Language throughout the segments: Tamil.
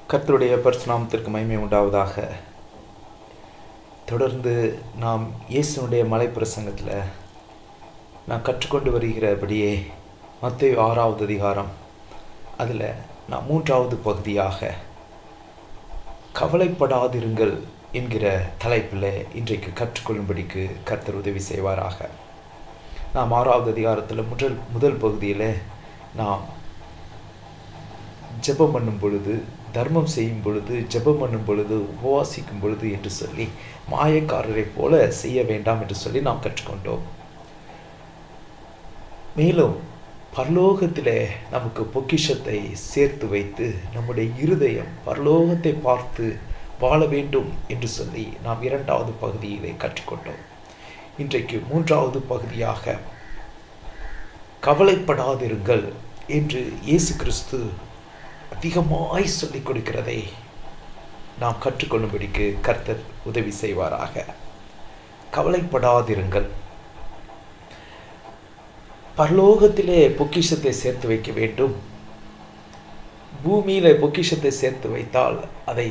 கர்த்தருடைய பரிசுநாமத்திற்கு மகிமை உண்டாவதாக தொடர்ந்து நாம் இயேசுனுடைய மலை பிரசங்கத்தில் நான் கற்றுக்கொண்டு வருகிறபடியே மத்திய ஆறாவது அதிகாரம் அதில் நான் மூன்றாவது பகுதியாக கவலைப்படாதிருங்கள் என்கிற தலைப்பில் இன்றைக்கு கற்றுக்கொள்ளும்படிக்கு கர்த்தர் உதவி செய்வாராக நாம் ஆறாவது அதிகாரத்தில் முதல் முதல் பகுதியில் நாம் ஜெபம் பண்ணும் பொழுது தர்மம் செய்யும் பொழுது ஜெபம் பண்ணும் பொழுது உபவாசிக்கும் பொழுது என்று சொல்லி மாயக்காரரை போல செய்ய வேண்டாம் என்று சொல்லி நாம் கற்றுக்கொண்டோம் மேலும் பரலோகத்திலே நமக்கு பொக்கிஷத்தை சேர்த்து வைத்து நம்முடைய இருதயம் பரலோகத்தை பார்த்து வாழ வேண்டும் என்று சொல்லி நாம் இரண்டாவது பகுதியிலே கற்றுக்கொண்டோம் இன்றைக்கு மூன்றாவது பகுதியாக கவலைப்படாதிருங்கள் என்று இயேசு கிறிஸ்து அதிகமாய் சொல்லிக் கொடுக்கிறதை நாம் கற்றுக்கொள்ளும்படிக்கு கர்த்தர் உதவி செய்வாராக கவலைப்படாதிருங்கள் பரலோகத்திலே பொக்கிஷத்தை சேர்த்து வைக்க வேண்டும் பூமியில பொக்கிஷத்தை சேர்த்து வைத்தால் அதை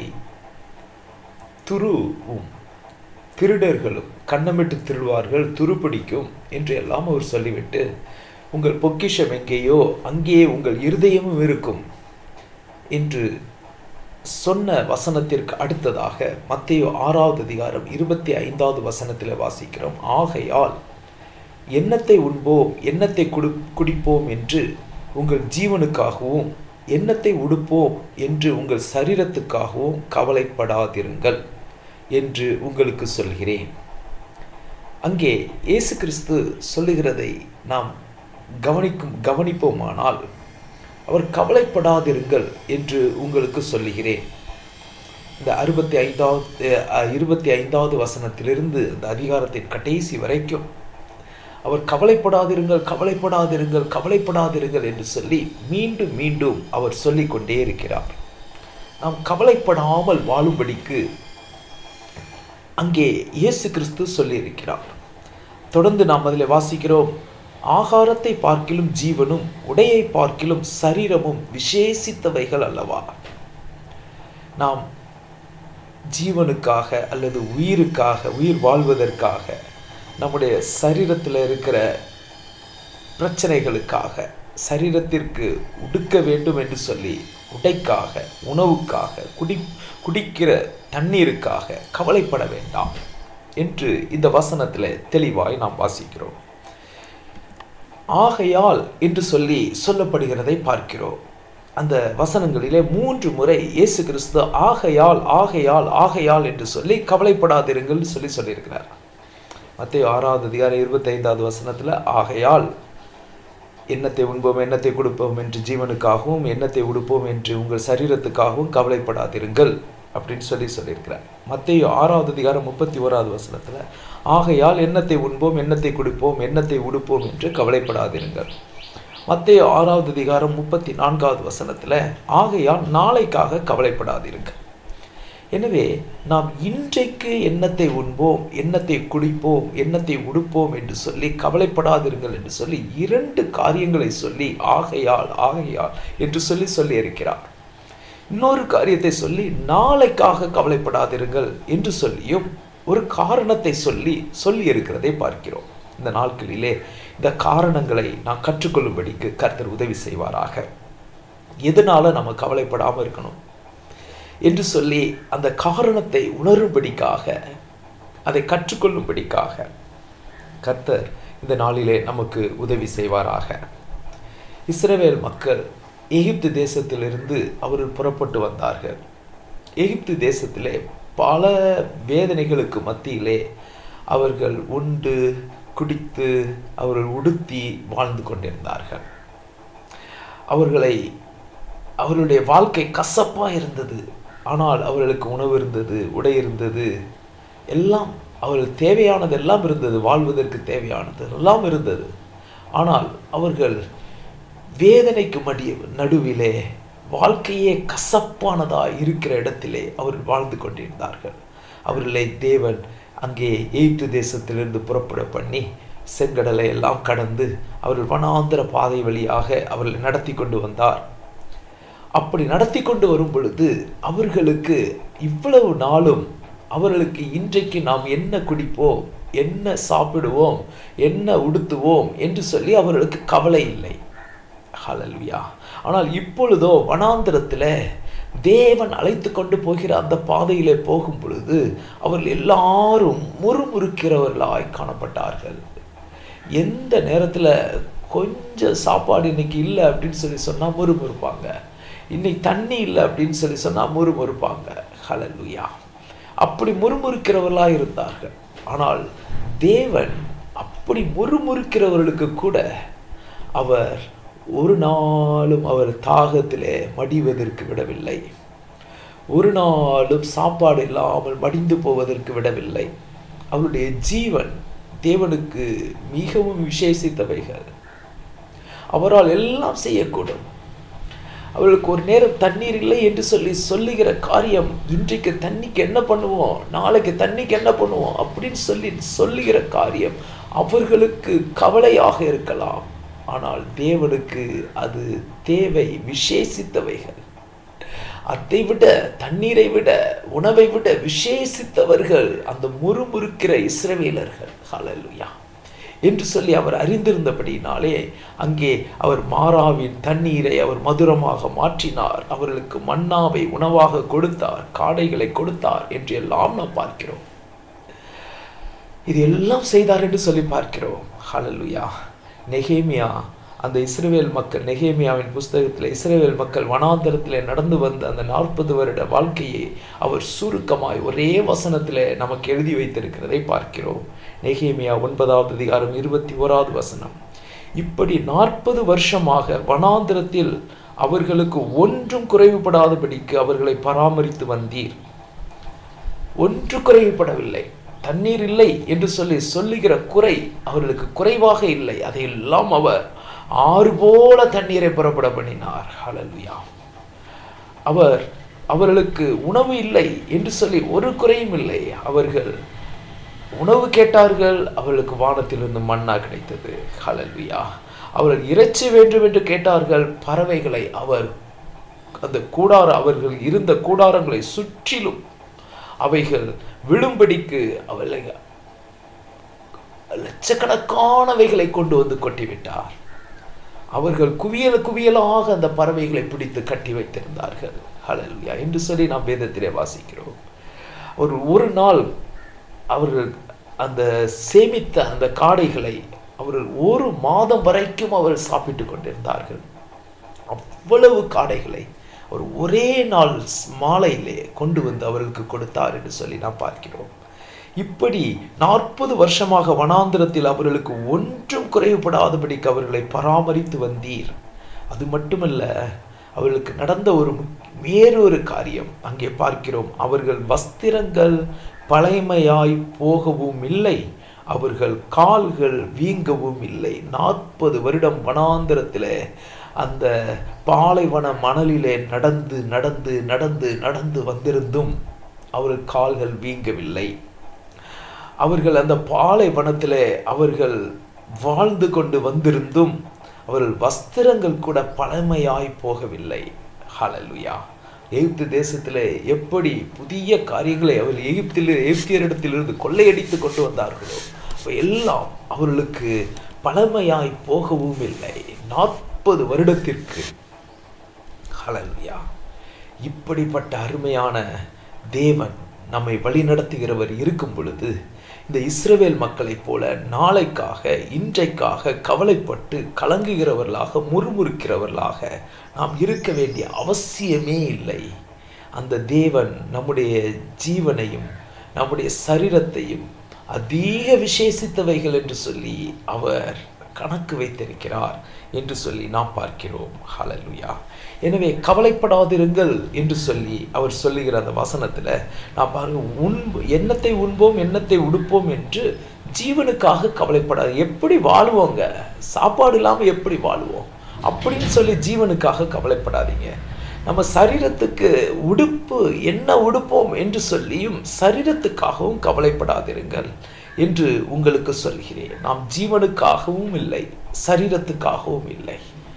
துருவும் திருடர்களும் கண்ணமிட்டு திருடுவார்கள் துருப்பிடிக்கும் என்று எல்லாம் அவர் சொல்லிவிட்டு உங்கள் பொக்கிஷம் எங்கேயோ அங்கே உங்கள் இருதயமும் இருக்கும் என்று சொன்ன வசனத்திற்கு அடுத்ததாக மத்திய ஆறாவது அதிகாரம் இருபத்தி ஐந்தாவது வசனத்தில் வாசிக்கிறோம் ஆகையால் எண்ணத்தை உண்போம் எண்ணத்தை குடு குடிப்போம் என்று உங்கள் ஜீவனுக்காகவும் எண்ணத்தை உடுப்போம் என்று உங்கள் சரீரத்துக்காகவும் கவலைப்படாதிருங்கள் என்று உங்களுக்கு சொல்கிறேன் அங்கே இயேசு கிறிஸ்து சொல்லுகிறதை நாம் கவனிக்கும் கவனிப்போமானால் அவர் கவலைப்படாதிருங்கள் என்று உங்களுக்கு சொல்லுகிறேன் இந்த அறுபத்தி ஐந்தாவது இருபத்தி ஐந்தாவது வசனத்திலிருந்து இந்த அதிகாரத்தின் கடைசி வரைக்கும் அவர் கவலைப்படாதிருங்கள் கவலைப்படாதிருங்கள் கவலைப்படாதிருங்கள் என்று சொல்லி மீண்டும் மீண்டும் அவர் சொல்லிக்கொண்டே இருக்கிறார் நாம் கவலைப்படாமல் வாழும்படிக்கு அங்கே இயேசு கிறிஸ்து சொல்லியிருக்கிறார் தொடர்ந்து நாம் அதில் வாசிக்கிறோம் ஆகாரத்தை பார்க்கிலும் ஜீவனும் உடையை பார்க்கிலும் சரீரமும் விசேஷித்தவைகள் அல்லவா நாம் ஜீவனுக்காக அல்லது உயிருக்காக உயிர் வாழ்வதற்காக நம்முடைய சரீரத்தில் இருக்கிற பிரச்சனைகளுக்காக சரீரத்திற்கு உடுக்க வேண்டும் என்று சொல்லி உடைக்காக உணவுக்காக குடி குடிக்கிற தண்ணீருக்காக கவலைப்பட வேண்டாம் என்று இந்த வசனத்தில் தெளிவாய் நாம் வாசிக்கிறோம் ஆகையால் என்று சொல்லி சொல்லப்படுகிறதை பார்க்கிறோம் அந்த வசனங்களிலே மூன்று முறை இயேசு கிறிஸ்து ஆகையால் ஆகையால் ஆகையால் என்று சொல்லி கவலைப்படாதிருங்கள் சொல்லி சொல்லியிருக்கிறார் மத்திய ஆறாவது அதிகாரம் இருபத்தி ஐந்தாவது வசனத்தில் ஆகையால் எண்ணத்தை உண்போம் எண்ணத்தை கொடுப்போம் என்று ஜீவனுக்காகவும் எண்ணத்தை உடுப்போம் என்று உங்கள் சரீரத்துக்காகவும் கவலைப்படாதிருங்கள் அப்படின்னு சொல்லி சொல்லியிருக்கிறார் மத்திய ஆறாவது அதிகாரம் முப்பத்தி ஓராவது வசனத்தில் ஆகையால் எண்ணத்தை உண்போம் எண்ணத்தை கொடுப்போம் எண்ணத்தை உடுப்போம் என்று கவலைப்படாதிருங்கள் மத்திய ஆறாவது அதிகாரம் முப்பத்தி நான்காவது வசனத்தில் ஆகையால் நாளைக்காக கவலைப்படாதிருங்கள் எனவே நாம் இன்றைக்கு எண்ணத்தை உண்போம் எண்ணத்தை குடிப்போம் எண்ணத்தை உடுப்போம் என்று சொல்லி கவலைப்படாதிருங்கள் என்று சொல்லி இரண்டு காரியங்களை சொல்லி ஆகையால் ஆகையால் என்று சொல்லி சொல்லி இருக்கிறார் இன்னொரு காரியத்தை சொல்லி நாளைக்காக கவலைப்படாதிருங்கள் என்று சொல்லியும் ஒரு காரணத்தை சொல்லி சொல்லி இருக்கிறதை பார்க்கிறோம் இந்த நாட்களிலே இந்த காரணங்களை நான் கற்றுக்கொள்ளும்படிக்கு கர்த்தர் உதவி செய்வாராக எதனால நம்ம கவலைப்படாமல் இருக்கணும் என்று சொல்லி அந்த காரணத்தை உணரும்படிக்காக அதை கற்றுக்கொள்ளும்படிக்காக கர்த்தர் இந்த நாளிலே நமக்கு உதவி செய்வாராக இஸ்ரவேல் மக்கள் எகிப்து தேசத்திலிருந்து அவர்கள் புறப்பட்டு வந்தார்கள் எகிப்து தேசத்திலே பல வேதனைகளுக்கு மத்தியிலே அவர்கள் உண்டு குடித்து அவர்கள் உடுத்தி வாழ்ந்து கொண்டிருந்தார்கள் அவர்களை அவர்களுடைய வாழ்க்கை கசப்பாக இருந்தது ஆனால் அவர்களுக்கு உணவு இருந்தது உடை இருந்தது எல்லாம் அவர்கள் தேவையானது எல்லாம் இருந்தது வாழ்வதற்கு தேவையானது எல்லாம் இருந்தது ஆனால் அவர்கள் வேதனைக்கு மடிய நடுவிலே வாழ்க்கையே கசப்பானதா இருக்கிற இடத்திலே அவர்கள் வாழ்ந்து கொண்டிருந்தார்கள் அவர்களை தேவன் அங்கே எய்த்து தேசத்திலிருந்து புறப்பட பண்ணி செங்கடலை எல்லாம் கடந்து அவர்கள் வனாந்திர பாதை வழியாக அவர்களை நடத்தி கொண்டு வந்தார் அப்படி நடத்தி கொண்டு வரும் பொழுது அவர்களுக்கு இவ்வளவு நாளும் அவர்களுக்கு இன்றைக்கு நாம் என்ன குடிப்போம் என்ன சாப்பிடுவோம் என்ன உடுத்துவோம் என்று சொல்லி அவர்களுக்கு கவலை இல்லை ஹalleluya ஆனால் இப்பொழுதோ வனாந்திரத்தில் தேவன் அழைத்து கொண்டு போகிற அந்த பாதையிலே போகும் பொழுது அவர்கள் எல்லாரும் முறுமுறுக்கிறவர்களாய் காணப்பட்டார்கள் எந்த நேரத்தில் கொஞ்சம் சாப்பாடு இன்னைக்கு இல்லை அப்படின்னு சொல்லி சொன்னால் முறுமுறுப்பாங்க இன்னைக்கு தண்ணி இல்லை அப்படின்னு சொல்லி சொன்னால் முறுமுறுப்பாங்க ஹalleluya அப்படி முறுமுறுக்கிறவர்களாக இருந்தார்கள் ஆனால் தேவன் அப்படி முறுமுறுக்கிறவர்களுக்கு கூட அவர் ஒரு நாளும் அவர் தாகத்திலே மடிவதற்கு விடவில்லை ஒரு நாளும் சாப்பாடு இல்லாமல் மடிந்து போவதற்கு விடவில்லை அவருடைய ஜீவன் தேவனுக்கு மிகவும் விசேஷித்தவைகள் அவரால் எல்லாம் செய்யக்கூடும் அவளுக்கு ஒரு நேரம் தண்ணீர் இல்லை என்று சொல்லி சொல்லுகிற காரியம் இன்றைக்கு தண்ணிக்கு என்ன பண்ணுவோம் நாளைக்கு தண்ணிக்கு என்ன பண்ணுவோம் அப்படின்னு சொல்லி சொல்லுகிற காரியம் அவர்களுக்கு கவலையாக இருக்கலாம் ஆனால் தேவனுக்கு அது தேவை விசேஷித்தவைகள் அதை விட தண்ணீரை விட உணவை விட விசேஷித்தவர்கள் அந்த முறுமுறுக்கிற இஸ்ரவேலர்கள் ஹalleluya என்று சொல்லி அவர் அறிந்திருந்தபடினாலே அங்கே அவர் மாறாவின் தண்ணீரை அவர் மதுரமாக மாற்றினார் அவர்களுக்கு மன்னாவை உணவாக கொடுத்தார் காடைகளை கொடுத்தார் என்று எல்லாம் நாம் பார்க்கிறோம் இது எல்லாம் செய்தார் என்று சொல்லி பார்க்கிறோம் ஹalleluya நெகேமியா அந்த இஸ்ரேல் மக்கள் நெகேமியாவின் புஸ்தகத்தில் இஸ்ரேல் மக்கள் வனாந்தரத்தில் நடந்து வந்த அந்த நாற்பது வருட வாழ்க்கையை அவர் சுருக்கமாய் ஒரே வசனத்தில் நமக்கு எழுதி வைத்திருக்கிறதை பார்க்கிறோம் நெகேமியா ஒன்பதாவது அதிகாரம் இருபத்தி ஓராவது வசனம் இப்படி நாற்பது வருஷமாக வனாந்திரத்தில் அவர்களுக்கு ஒன்றும் குறைவுபடாதபடிக்கு அவர்களை பராமரித்து வந்தீர் ஒன்று குறைவுபடவில்லை தண்ணீர் இல்லை என்று சொல்லி சொல்லுகிற குறை அவர்களுக்கு குறைவாக இல்லை அதையெல்லாம் அவர் ஆறு போல தண்ணீரை புறப்பட பண்ணினார் ஹalleluya அவர் அவர்களுக்கு உணவு இல்லை என்று சொல்லி ஒரு குறையும் இல்லை அவர்கள் உணவு கேட்டார்கள் அவர்களுக்கு வானத்திலிருந்து மண்ணா கிடைத்தது ஹalleluya அவர்கள் இறைச்சி வேண்டும் என்று கேட்டார்கள் பறவைகளை அவர் அந்த கூடார அவர்கள் இருந்த கூடாரங்களை சுற்றிலும் அவைகள் விழும்படிக்கு அவளை லட்சக்கணக்கானவைகளை கொண்டு வந்து கொட்டிவிட்டார் அவர்கள் குவியல் குவியலாக அந்த பறவைகளை பிடித்து கட்டி வைத்திருந்தார்கள் ஹalleluya என்று சொல்லி நாம் வேதத்திலே வாசிக்கிறோம் ஒரு ஒரு நாள் அவர்கள் அந்த சேமித்த அந்த காடைகளை அவர்கள் ஒரு மாதம் வரைக்கும் அவர்கள் சாப்பிட்டு கொண்டிருந்தார்கள் அவ்வளவு காடைகளை அவர் ஒரே நாள் மாலையிலே கொண்டு வந்து அவர்களுக்கு கொடுத்தார் என்று சொல்லி நாம் பார்க்கிறோம் இப்படி நாற்பது வருஷமாக வனாந்திரத்தில் அவர்களுக்கு ஒன்றும் குறைவுபடாதபடிக்கு அவர்களை பராமரித்து வந்தீர் அது மட்டுமல்ல அவர்களுக்கு நடந்த ஒரு வேறொரு காரியம் அங்கே பார்க்கிறோம் அவர்கள் வஸ்திரங்கள் பழைமையாய் போகவும் இல்லை அவர்கள் கால்கள் வீங்கவும் இல்லை நாற்பது வருடம் வனாந்திரத்தில் அந்த பாலைவன மணலிலே நடந்து நடந்து நடந்து நடந்து வந்திருந்தும் அவர்கள் கால்கள் வீங்கவில்லை அவர்கள் அந்த பாலைவனத்திலே அவர்கள் வாழ்ந்து கொண்டு வந்திருந்தும் அவர்கள் வஸ்திரங்கள் கூட பழமையாய் போகவில்லை ஹalleluya எகிப்து தேசத்திலே எப்படி புதிய காரியங்களை அவர்கள் எகிப்தில் எகிப்தியரிடத்திலிருந்து கொள்ளையடித்து கொண்டு வந்தார்களோ அவை எல்லாம் அவர்களுக்கு பழமையாய் போகவும் இல்லை நாற்பது வருடத்திற்கு ஹalleluya இப்படிப்பட்ட அருமையான தேவன் நம்மை வழிநடத்துகிறவர் இருக்கும் பொழுது இந்த இஸ்ரவேல் மக்களைப் போல நாளைக்காக இன்றைக்காக கவலைப்பட்டு கலங்குகிறவர்களாக முறுமுறுக்கிறவர்களாக நாம் இருக்க வேண்டிய அவசியமே இல்லை அந்த தேவன் நம்முடைய ஜீவனையும் நம்முடைய சரீரத்தையும் அதிக விசேஷித்தவைகள் என்று சொல்லி அவர் கணக்கு வைத்திருக்கிறார் என்று சொல்லி நாம் பார்க்கிறோம் ஹalleluya எனவே கவலைப்படாதிருங்கள் என்று சொல்லி அவர் சொல்லுகிற அந்த வசனத்தில் நான் பாருங்க உண்பு எண்ணத்தை உண்போம் எண்ணத்தை உடுப்போம் என்று ஜீவனுக்காக கவலைப்படாது எப்படி வாழுவோங்க சாப்பாடு இல்லாமல் எப்படி வாழுவோம் அப்படின்னு சொல்லி ஜீவனுக்காக கவலைப்படாதீங்க நம்ம சரீரத்துக்கு உடுப்பு என்ன உடுப்போம் என்று சொல்லியும் சரீரத்துக்காகவும் கவலைப்படாதிருங்கள் என்று உங்களுக்கு சொல்கிறேன் நாம் ஜீவனுக்காகவும் இல்லை சரீரத்துக்காகவும் இல்லை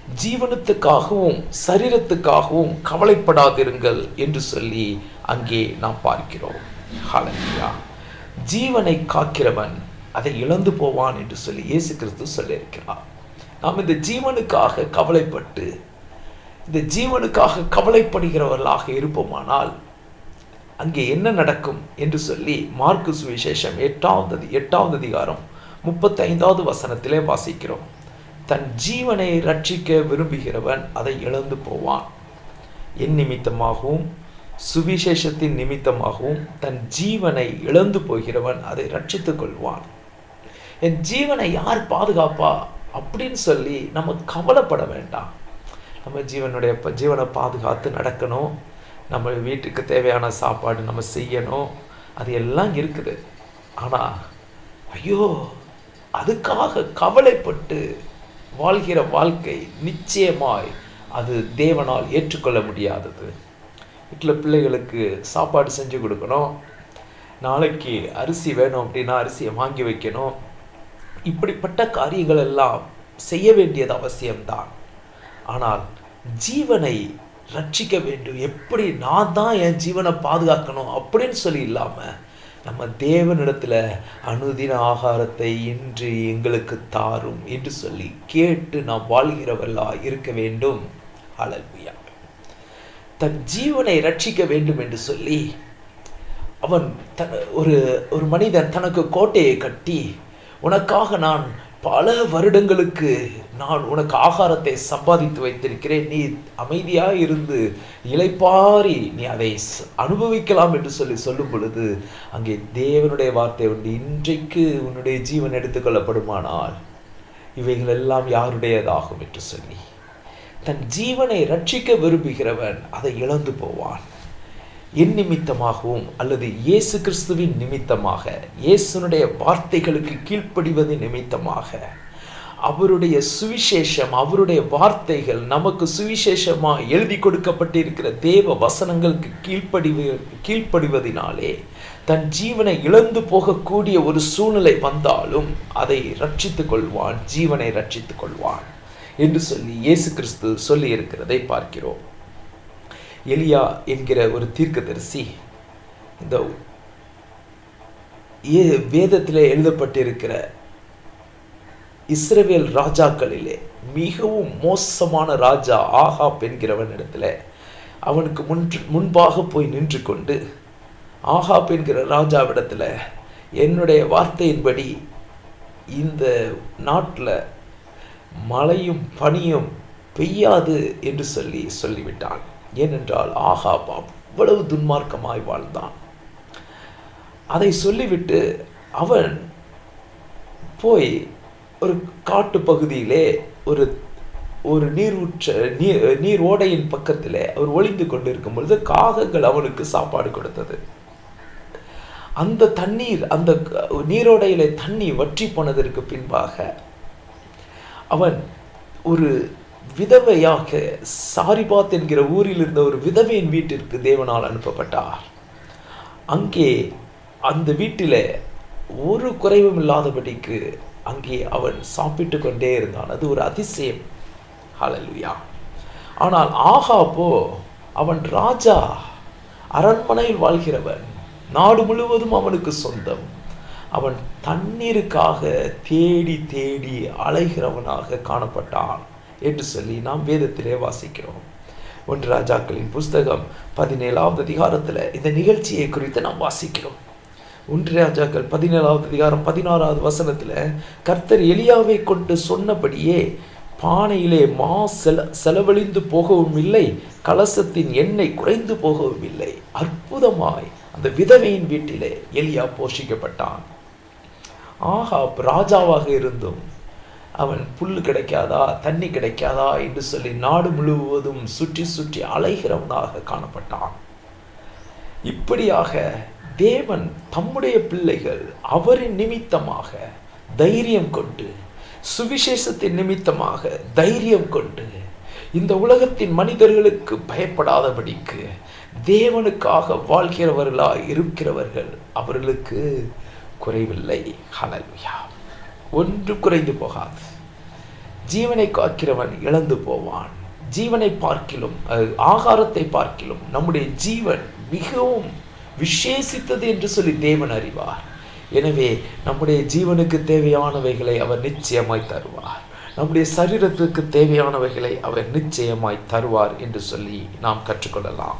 ஜீவனத்துக்காகவும் சரீரத்துக்காகவும் கவலைப்படாதிருங்கள் என்று சொல்லி அங்கே நாம் பார்க்கிறோம் ஹalleluya ஜீவனை காக்கிறவன் அதை இழந்து போவான் என்று சொல்லி இயேசு கிறிஸ்து சொல்லியிருக்கிறார் நாம் இந்த ஜீவனுக்காக கவலைப்பட்டு இந்த ஜீவனுக்காக கவலைப்படுகிறவர்களாக இருப்போமானால் அங்கே என்ன நடக்கும் என்று சொல்லி மார்க்கு சுவிசேஷம் எட்டாவது அதி- எட்டாவது அதிகாரம் முப்பத்தைந்தாவது வசனத்திலே வாசிக்கிறோம் தன் ஜீவனை ரட்சிக்க விரும்புகிறவன் அதை இழந்து போவான் என் நிமித்தமாகவும் சுவிசேஷத்தின் நிமித்தமாகவும் தன் ஜீவனை இழந்து போகிறவன் அதை ரட்சித்துக் கொள்வான் என் ஜீவனை யார் பாதுகாப்பா அப்படின்னு சொல்லி நம்ம கவலைப்பட வேண்டாம் நம்ம ஜீவனுடைய ப- ஜீவனை பாதுகாத்து நடக்கணும் நம்ம வீட்டுக்கு தேவையான சாப்பாடு நம்ம செய்யணும் அது எல்லாம் இருக்குது ஆனால் ஐயோ அதுக்காக கவலைப்பட்டு வாழ்கிற வாழ்க்கை நிச்சயமாய் அது தேவனால் ஏற்றுக்கொள்ள முடியாதது வீட்டில் பிள்ளைகளுக்கு சாப்பாடு செஞ்சு கொடுக்கணும் நாளைக்கு அரிசி வேணும் அப்படின்னா அரிசியை வாங்கி வைக்கணும் இப்படிப்பட்ட காரியங்கள் எல்லாம் செய்ய வேண்டியது அவசியம்தான் ஆனால் ஜீவனை ரட்சிக்க வேண்டும் எப்படி நான் தான் என் ஜீவனை பாதுகாக்கணும் அப்படின்னு சொல்லி இல்லாமல் நம்ம தேவனிடத்துல அனுதின ஆகாரத்தை இன்று எங்களுக்கு தாரும் என்று சொல்லி கேட்டு நாம் வாழ்கிறவர்களா இருக்க வேண்டும் ஹalleluya தன் ஜீவனை ரட்சிக்க வேண்டும் என்று சொல்லி அவன் தன் ஒரு ஒரு மனிதன் தனக்கு கோட்டையை கட்டி உனக்காக நான் பல வருடங்களுக்கு நான் உனக்கு ஆகாரத்தை சம்பாதித்து வைத்திருக்கிறேன் நீ அமைதியாக இருந்து இளைப்பாரி நீ அதை ச- அனுபவிக்கலாம் என்று சொல்லி சொல்லும் பொழுது அங்கே தேவனுடைய வார்த்தை உண்டு இன்றைக்கு உன்னுடைய ஜீவன் எடுத்துக்கொள்ளப்படுமானால் இவைகள் எல்லாம் யாருடையதாகும் என்று சொல்லி தன் ஜீவனை ரட்சிக்க விரும்புகிறவன் அதை இழந்து போவான் என் நிமித்தமாகவும் அல்லது இயேசு கிறிஸ்துவின் நிமித்தமாக இயேசுனுடைய வார்த்தைகளுக்கு கீழ்ப்படிவது நிமித்தமாக அவருடைய சுவிசேஷம் அவருடைய வார்த்தைகள் நமக்கு சுவிசேஷமாக எழுதி கொடுக்கப்பட்டிருக்கிற தேவ வசனங்களுக்கு கீழ்ப்படிவு கீழ்ப்படிவதினாலே தன் ஜீவனை இழந்து போகக்கூடிய ஒரு சூழ்நிலை வந்தாலும் அதை ரட்சித்துக் கொள்வான் ஜீவனை ரட்சித்துக் கொள்வான் என்று சொல்லி இயேசு கிறிஸ்து சொல்லி இருக்கிறதை பார்க்கிறோம் எலியா என்கிற ஒரு தீர்க்கதரிசி இந்த ஏ- வேதத்திலே எழுதப்பட்டிருக்கிற இஸ்ரவேல் ராஜாக்களிலே மிகவும் மோசமான ராஜா ஆகாப் என்கிறவன் இடத்துல அவனுக்கு முன்று முன்பாக போய் நின்று கொண்டு ஆகாப் என்கிற ராஜாவிடத்துல என்னுடைய வார்த்தையின்படி இந்த நாட்டில் மழையும் பனியும் பெய்யாது என்று சொல்லி சொல்லிவிட்டான் ஏனென்றால் ஆகாப் அவ்வளவு துன்மார்க்கமாய் வாழ்ந்தான் அதை சொல்லிவிட்டு அவன் போய் ஒரு காட்டு பகுதியிலே ஒரு ஒரு நீரூற்ற நீர் நீர் ஓடையின் பக்கத்திலே அவர் ஒளிந்து கொண்டிருக்கும் பொழுது காகங்கள் அவனுக்கு சாப்பாடு கொடுத்தது அந்த தண்ணீர் அந்த க- நீரோடையிலே தண்ணி வற்றி போனதற்கு பின்பாக அவன் ஒரு விதவையாக சாரிபாத் என்கிற ஊரில் இருந்த ஒரு விதவையின் வீட்டிற்கு தேவனால் அனுப்பப்பட்டார் அங்கே அந்த வீட்டிலே ஒரு குறைவும் இல்லாதபடிக்கு அங்கே அவன் சாப்பிட்டு கொண்டே இருந்தான் அது ஒரு அதிசயம் ஹalleluya ஆனால் ஆகாப்போ அவன் ராஜா அரண்மனையில் வாழ்கிறவன் நாடு முழுவதும் அவனுக்கு சொந்தம் அவன் தண்ணீருக்காக தேடி தேடி அலைகிறவனாக காணப்பட்டான் என்று சொல்லி நாம் வேதத்திலே வாசிக்கிறோம் ஒன்று ராஜாக்களின் புஸ்தகம் பதினேழாவது அதிகாரத்தில் இந்த நிகழ்ச்சியை குறித்து நாம் வாசிக்கிறோம் ஒன்று ராஜாக்கள் பதினேழாவது அதிகாரம் பதினாறாவது வசனத்துல கர்த்தர் எலியாவை கொண்டு சொன்னபடியே பானையிலே மா செல செலவழிந்து போகவும் இல்லை கலசத்தின் எண்ணெய் குறைந்து போகவும் இல்லை அற்புதமாய் அந்த விதவையின் வீட்டிலே எலியா போஷிக்கப்பட்டான் ஆஹா ராஜாவாக இருந்தும் அவன் புல் கிடைக்காதா தண்ணி கிடைக்காதா என்று சொல்லி நாடு முழுவதும் சுற்றி சுற்றி அலைகிறவனாக காணப்பட்டான் இப்படியாக தேவன் தம்முடைய பிள்ளைகள் அவரின் நிமித்தமாக தைரியம் கொண்டு சுவிசேஷத்தின் நிமித்தமாக தைரியம் கொண்டு இந்த உலகத்தின் மனிதர்களுக்கு பயப்படாதபடிக்கு தேவனுக்காக வாழ்கிறவர்களா இருக்கிறவர்கள் அவர்களுக்கு குறைவில்லை ஹalleluya ஒன்று குறைந்து போகாது ஜீவனை காக்கிறவன் இழந்து போவான் ஜீவனை பார்க்கிலும் அஹ், ஆகாரத்தை பார்க்கிலும் நம்முடைய ஜீவன் மிகவும் விசேஷித்தது என்று சொல்லி தேவன் அறிவார் எனவே நம்முடைய ஜீவனுக்கு தேவையானவைகளை அவர் நிச்சயமாய் தருவார் நம்முடைய சரீரத்துக்கு தேவையானவைகளை அவர் நிச்சயமாய் தருவார் என்று சொல்லி நாம் கற்றுக்கொள்ளலாம்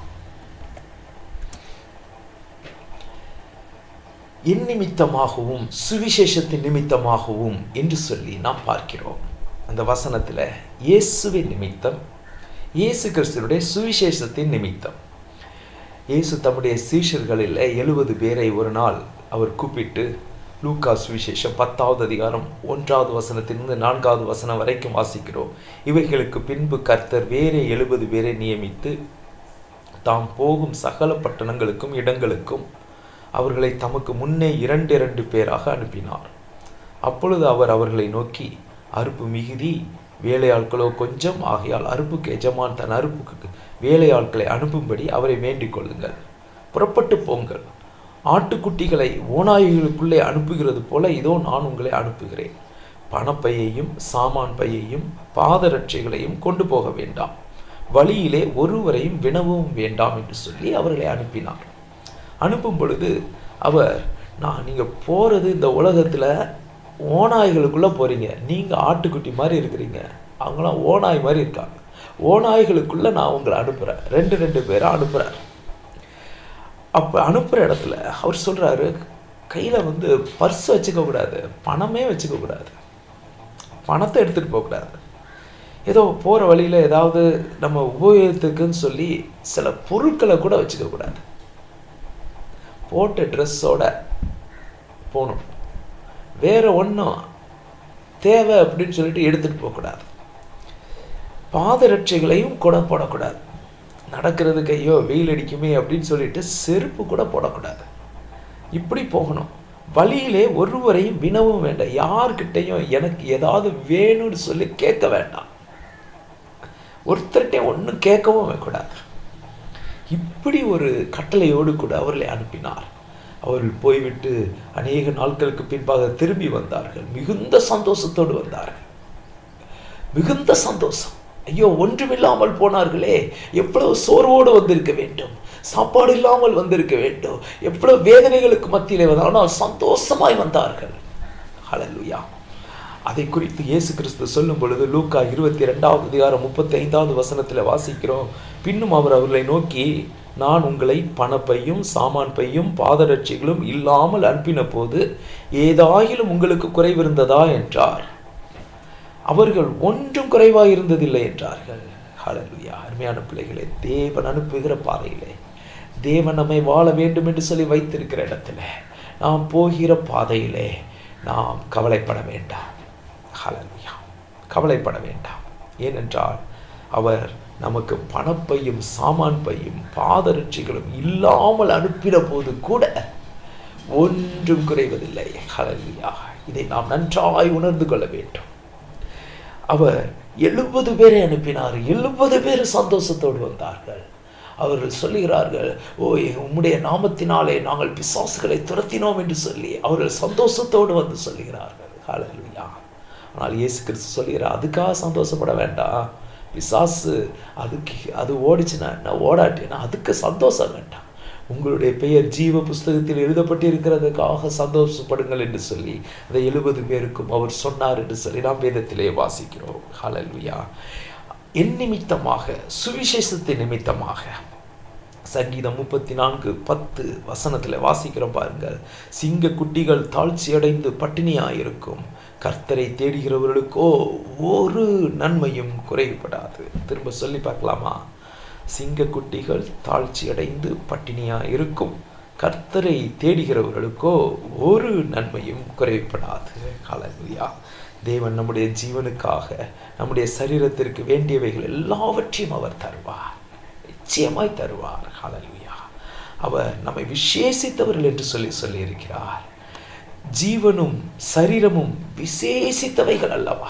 என் நிமித்தமாகவும் சுவிசேஷத்தின் நிமித்தமாகவும் என்று சொல்லி நாம் பார்க்கிறோம் அந்த வசனத்தில் இயேசுவின் நிமித்தம் இயேசு கிறிஸ்துனுடைய சுவிசேஷத்தின் நிமித்தம் இயேசு தம்முடைய சீஷர்களில் எழுபது பேரை ஒரு நாள் அவர் கூப்பிட்டு லூக்கா சுவிசேஷம் பத்தாவது அதிகாரம் ஒன்றாவது வசனத்திலிருந்து நான்காவது வசனம் வரைக்கும் வாசிக்கிறோம் இவைகளுக்கு பின்பு கர்த்தர் வேறே எழுபது பேரை நியமித்து தாம் போகும் சகல பட்டணங்களுக்கும் இடங்களுக்கும் அவர்களை தமக்கு முன்னே இரண்டு இரண்டு பேராக அனுப்பினார் அப்பொழுது அவர் அவர்களை நோக்கி அறுப்பு மிகுதி வேலையாட்களோ கொஞ்சம் ஆகையால் அறுப்புக்கு எஜமான் தன் அறுப்புக்கு வேலையாட்களை அனுப்பும்படி அவரை வேண்டிக் கொள்ளுங்கள் புறப்பட்டு போங்கள் ஆட்டுக்குட்டிகளை ஓநாய்களுக்குள்ளே அனுப்புகிறது போல இதோ நான் உங்களை அனுப்புகிறேன் பணப்பையையும் சாமான் பையையும் பாதரட்சைகளையும் கொண்டு போக வேண்டாம் வழியிலே ஒருவரையும் வினவும் வேண்டாம் என்று சொல்லி அவர்களை அனுப்பினார் அனுப்பும் பொழுது அவர் நான் நீங்கள் போகிறது இந்த உலகத்தில் ஓநாய்களுக்குள்ளே போகிறீங்க நீங்கள் ஆட்டுக்குட்டி மாதிரி இருக்கிறீங்க அவங்களாம் ஓநாய் மாதிரி இருக்காங்க ஓநாய்களுக்குள்ளே நான் உங்களை அனுப்புகிறேன் ரெண்டு ரெண்டு பேரை அனுப்புகிறார் அப்போ அனுப்புகிற இடத்துல அவர் சொல்கிறாரு கையில் வந்து பர்ஸ் வச்சுக்க கூடாது பணமே வச்சுக்க கூடாது பணத்தை எடுத்துகிட்டு போகக்கூடாது ஏதோ போகிற வழியில் ஏதாவது நம்ம உபயோகத்துக்குன்னு சொல்லி சில பொருட்களை கூட வச்சுக்க கூடாது போட்ட ட்ரெஸ்ஸோட போகணும் வேற ஒன்றும் தேவை அப்படின்னு சொல்லிட்டு எடுத்துகிட்டு போகக்கூடாது பாதரட்சைகளையும் கூட போடக்கூடாது நடக்கிறதுக்கு ஐயோ வெயில் அடிக்குமே அப்படின்னு சொல்லிட்டு செருப்பு கூட போடக்கூடாது இப்படி போகணும் வழியிலே ஒருவரையும் வினவும் வேண்டாம் யார்கிட்டையும் எனக்கு ஏதாவது வேணும்னு சொல்லி கேட்க வேண்டாம் ஒருத்தர்கிட்டையும் ஒன்றும் கேட்கவும் கூடாது இப்படி ஒரு கட்டளையோடு கூட அவர்களை அனுப்பினார் அவர்கள் போய்விட்டு அநேக நாட்களுக்கு பின்பாக திரும்பி வந்தார்கள் மிகுந்த சந்தோஷத்தோடு வந்தார்கள் மிகுந்த சந்தோஷம் ஐயோ ஒன்றுமில்லாமல் போனார்களே எவ்வளவு சோர்வோடு வந்திருக்க வேண்டும் சாப்பாடு இல்லாமல் வந்திருக்க வேண்டும் எவ்வளவு வேதனைகளுக்கு மத்தியிலே வந்தால் ஆனால் சந்தோஷமாய் வந்தார்கள் ஹalleluya அதை குறித்து இயேசு கிறிஸ்து சொல்லும் பொழுது லூக்கா இருபத்தி ரெண்டாவது அதிகாரம் முப்பத்தி ஐந்தாவது வசனத்தில் வாசிக்கிறோம் பின்னும் அவர் அவர்களை நோக்கி நான் உங்களை பணப்பையும் சாமான் பையும் பாதரட்சிகளும் இல்லாமல் அனுப்பின போது ஏதாயிலும் உங்களுக்கு குறைவிருந்ததா என்றார் அவர்கள் ஒன்றும் குறைவாக இருந்ததில்லை என்றார்கள் ஹalleluya அருமையான பிள்ளைகளே தேவன் அனுப்புகிற பாதையிலே தேவன் நம்மை வாழ வேண்டும் என்று சொல்லி வைத்திருக்கிற இடத்துல நாம் போகிற பாதையிலே நாம் கவலைப்பட வேண்டாம் ஹalleluya கவலைப்பட வேண்டாம் ஏனென்றால் அவர் நமக்கு பணப்பையும் சாமான் பையும் பாதரட்சிகளும் இல்லாமல் அனுப்பின போது கூட ஒன்றும் குறைவதில்லை ஹalleluya இதை நாம் நன்றாய் உணர்ந்து கொள்ள வேண்டும் அவர் எழுபது பேரை அனுப்பினார் எழுபது பேர் சந்தோஷத்தோடு வந்தார்கள் அவர்கள் சொல்லுகிறார்கள் ஓ உம்முடைய நாமத்தினாலே நாங்கள் பிசாசுகளை துரத்தினோம் என்று சொல்லி அவர்கள் சந்தோஷத்தோடு வந்து சொல்லுகிறார்கள் ஹalleluya ஆனால் இயேசு கிறிஸ்து சொல்லுகிறார் அதுக்காக சந்தோஷப்பட வேண்டாம் பிசாசு அதுக்கு அது ஓடிச்சுன்னா என்ன ஓடாட்டினா அதுக்கு சந்தோஷம் வேண்டாம் உங்களுடைய பெயர் ஜீவ புஸ்தகத்தில் எழுதப்பட்டிருக்கிறதுக்காக சந்தோஷப்படுங்கள் என்று சொல்லி அந்த எழுபது பேருக்கும் அவர் சொன்னார் என்று சொல்லி நாம் வேதத்திலே வாசிக்கிறோம் ஹalleluya என் நிமித்தமாக சுவிசேஷத்தின் நிமித்தமாக சங்கீதம் முப்பத்தி நான்கு பத்து வசனத்தில் வாசிக்கிறோம் பாருங்கள் சிங்க குட்டிகள் தாழ்ச்சி அடைந்து பட்டினியாயிருக்கும் கர்த்தரை தேடுகிறவர்களுக்கோ ஒரு நன்மையும் குறைபடாது திரும்ப சொல்லி பார்க்கலாமா சிங்கக்குட்டிகள் தாழ்ச்சி அடைந்து பட்டினியா இருக்கும் கர்த்தரை தேடுகிறவர்களுக்கோ ஒரு நன்மையும் குறைபடாது ஹalleluya தேவன் நம்முடைய ஜீவனுக்காக நம்முடைய சரீரத்திற்கு வேண்டியவைகள் எல்லாவற்றையும் அவர் தருவார் நிச்சயமாய் தருவார் ஹalleluya அவர் நம்மை விசேஷித்தவர்கள் என்று சொல்லி சொல்லியிருக்கிறார் ஜீவனும் சரீரமும் விசேஷித்தவைகள் அல்லவா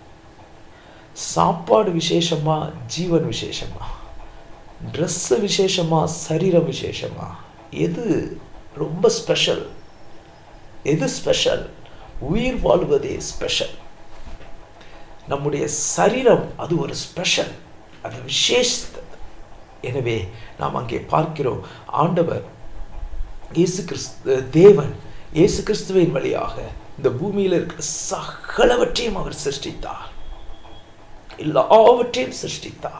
சாப்பாடு விசேஷமா ஜீவன் விசேஷமா ட்ரெஸ்ஸு விசேஷமா சரீரம் விசேஷமா எது ரொம்ப ஸ்பெஷல் எது ஸ்பெஷல் உயிர் வாழ்வதே ஸ்பெஷல் நம்முடைய சரீரம் அது ஒரு ஸ்பெஷல் அது விசேஷத்தது எனவே நாம் அங்கே பார்க்கிறோம் ஆண்டவர் இயேசு கிறிஸ்து தேவன் இயேசு கிறிஸ்துவின் வழியாக இந்த பூமியில் இருக்கிற சகலவற்றையும் அவர் சிருஷ்டித்தார் எல்லாவற்றையும் சிருஷ்டித்தார்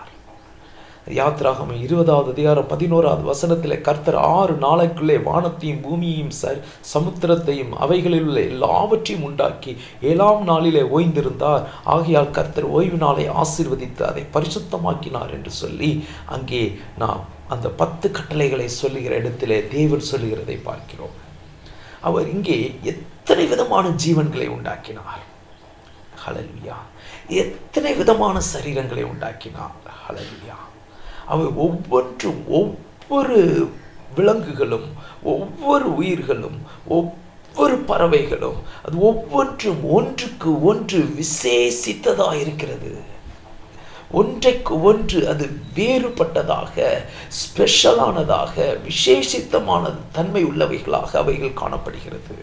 யாத்ராகம இருபதாவது அதிகாரம் பதினோராவது வசனத்தில் கர்த்தர் ஆறு நாளைக்குள்ளே வானத்தையும் பூமியையும் ச சமுத்திரத்தையும் அவைகளில் உள்ள எல்லாவற்றையும் உண்டாக்கி ஏழாம் நாளிலே ஓய்ந்திருந்தார் ஆகையால் கர்த்தர் ஓய்வு நாளை ஆசீர்வதித்து அதை பரிசுத்தமாக்கினார் என்று சொல்லி அங்கே நாம் அந்த பத்து கட்டளைகளை சொல்லுகிற இடத்திலே தேவன் சொல்லுகிறதை பார்க்கிறோம் அவர் இங்கே எத்தனை விதமான ஜீவன்களை உண்டாக்கினார் ஹலல்வியா எத்தனை விதமான சரீரங்களை உண்டாக்கினார் ஹலல்வியா அவர் ஒவ்வொன்றும் ஒவ்வொரு விலங்குகளும் ஒவ்வொரு உயிர்களும் ஒவ்வொரு பறவைகளும் அது ஒவ்வொன்றும் ஒன்றுக்கு ஒன்று விசேஷித்ததாக இருக்கிறது ஒன்றைக்கு ஒன்று அது வேறுபட்டதாக ஸ்பெஷலானதாக விசேஷித்தமான தன்மை உள்ளவைகளாக அவைகள் காணப்படுகிறது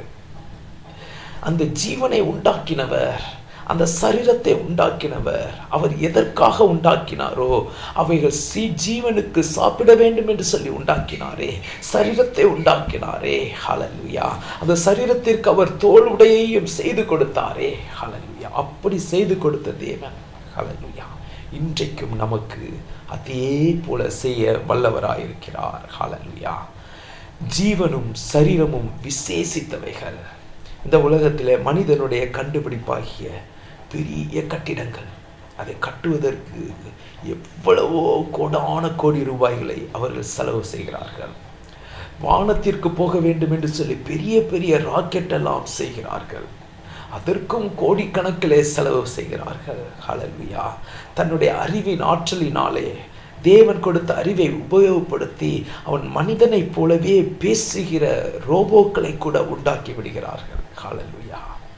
அந்த ஜீவனை உண்டாக்கினவர் அந்த சரீரத்தை உண்டாக்கினவர் அவர் எதற்காக உண்டாக்கினாரோ அவைகள் சி ஜீவனுக்கு சாப்பிட வேண்டும் என்று சொல்லி உண்டாக்கினாரே சரீரத்தை உண்டாக்கினாரே ஹலல்வியா அந்த சரீரத்திற்கு அவர் தோல் உடையையும் செய்து கொடுத்தாரே ஹலல்வியா அப்படி செய்து கொடுத்த தேவன் ஹலல்வியா இன்றைக்கும் நமக்கு அதே போல செய்ய வல்லவராயிருக்கிறார் ஹலல்வியா ஜீவனும் சரீரமும் விசேஷித்தவைகள் இந்த உலகத்தில் மனிதனுடைய கண்டுபிடிப்பாகிய பெரிய கட்டிடங்கள் அதை கட்டுவதற்கு எவ்வளவோ கோடான கோடி ரூபாய்களை அவர்கள் செலவு செய்கிறார்கள் வானத்திற்கு போக வேண்டும் என்று சொல்லி பெரிய பெரிய ராக்கெட் எல்லாம் செய்கிறார்கள் அதற்கும் கோடிக்கணக்கிலே செலவு செய்கிறார்கள் ஹலல்வியா தன்னுடைய அறிவின் ஆற்றலினாலே தேவன் கொடுத்த அறிவை உபயோகப்படுத்தி அவன் மனிதனைப் போலவே பேசுகிற ரோபோக்களை கூட உண்டாக்கி விடுகிறார்கள் ஹalleluya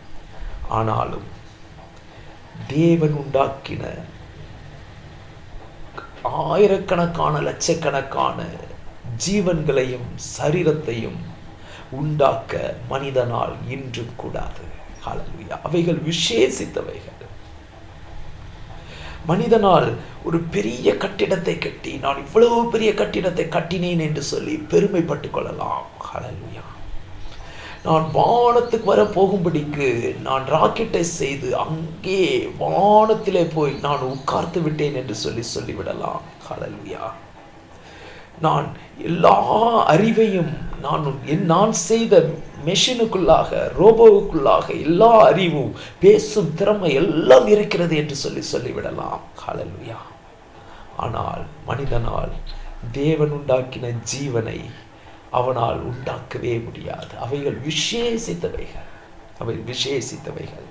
ஆனாலும் தேவன் உண்டாக்கின ஆயிரக்கணக்கான லட்சக்கணக்கான ஜீவன்களையும் சரீரத்தையும் உண்டாக்க மனிதனால் இன்றும் கூடாது ஹalleluya அவைகள் விசேஷித்தவைகள் மனிதனால் ஒரு பெரிய கட்டிடத்தை கட்டி நான் இவ்வளவு பெரிய கட்டிடத்தை கட்டினேன் என்று சொல்லி பெருமைப்பட்டு கொள்ளலாம் ஹalleluya நான் வானத்துக்கு வர போகும்படிக்கு நான் ராக்கெட்டை செய்து அங்கே வானத்திலே போய் நான் உட்கார்ந்து விட்டேன் என்று சொல்லி சொல்லிவிடலாம் ஹalleluya நான் எல்லா அறிவையும் நான் என் நான் செய்த மெஷினுக்குள்ளாக ரோபோவுக்குள்ளாக எல்லா அறிவும் பேசும் திறமை எல்லாம் இருக்கிறது என்று சொல்லி சொல்லிவிடலாம் ஹalleluya ஆனால் மனிதனால் தேவன் உண்டாக்கின ஜீவனை அவனால் உண்டாக்கவே முடியாது அவைகள் விசேஷித்தவைகள் அவை விசேஷித்தவைகள்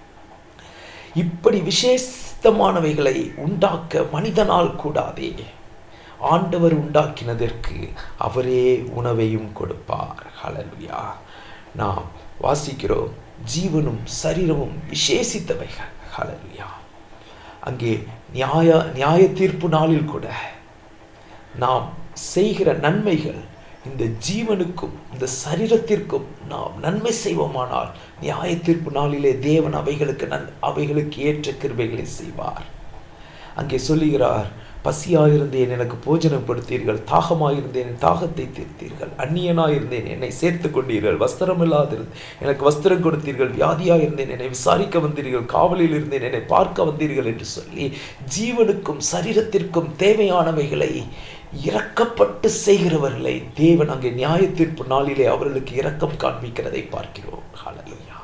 இப்படி விசேஷமானவைகளை உண்டாக்க மனிதனால் கூடாதே ஆண்டவர் உண்டாக்கினதற்கு அவரே உணவையும் கொடுப்பார் ஹalleluya நாம் வாசிக்கிறோம் ஜீவனும் சரீரமும் விசேஷித்தவைகள் ஹalleluya அங்கே நியாய நியாய தீர்ப்பு நாளில் கூட நாம் செய்கிற நன்மைகள் இந்த ஜீவனுக்கும் இந்த சரீரத்திற்கும் நாம் நன்மை செய்வோமானால் நியாய தீர்ப்பு நாளிலே தேவன் அவைகளுக்கு நன் அவைகளுக்கு ஏற்ற கிருபைகளை செய்வார் அங்கே சொல்லுகிறார் பசியாயிருந்தேன் எனக்கு போஜனம் கொடுத்தீர்கள் தாகமாயிருந்தேன் என் தாகத்தை தீர்த்தீர்கள் அந்நியனாயிருந்தேன் என்னை சேர்த்து கொண்டீர்கள் வஸ்திரம் இல்லாதிருந்தேன் எனக்கு வஸ்திரம் கொடுத்தீர்கள் வியாதியாயிருந்தேன் என்னை விசாரிக்க வந்தீர்கள் காவலில் இருந்தேன் என்னை பார்க்க வந்தீர்கள் என்று சொல்லி ஜீவனுக்கும் சரீரத்திற்கும் தேவையானவைகளை இரக்கப்பட்டு செய்கிறவர்களை தேவன் அங்கே நியாய தீர்ப்பு நாளிலே அவர்களுக்கு இரக்கம் காண்பிக்கிறதை பார்க்கிறோம் ஹalleluya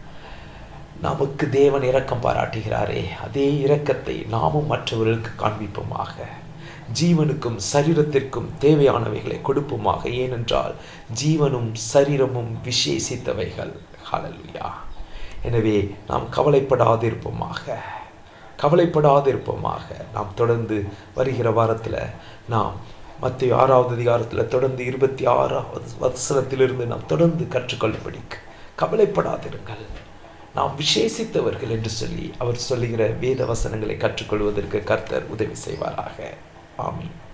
நமக்கு தேவன் இரக்கம் பாராட்டுகிறாரே அதே இரக்கத்தை நாமும் மற்றவர்களுக்கு காண்பிப்போமாக ஜீவனுக்கும் சரீரத்திற்கும் தேவையானவைகளை கொடுப்போமாக ஏனென்றால் ஜீவனும் சரீரமும் விசேஷித்தவைகள் ஹalleluya எனவே நாம் கவலைப்படாதிருப்போமாக கவலைப்படாதிருப்போமாக நாம் தொடர்ந்து வருகிற வாரத்தில் நாம் மத்திய ஆறாவது அதிகாரத்தில் தொடர்ந்து இருபத்தி ஆறாவது வசனத்திலிருந்து நாம் தொடர்ந்து கற்றுக்கொள்ளும்படிக்கு கவலைப்படாதிருங்கள் நாம் விசேஷித்தவர்கள் என்று சொல்லி அவர் சொல்லுகிற வேத வசனங்களை கற்றுக்கொள்வதற்கு கர்த்தர் உதவி செய்வாராக ஆமீன்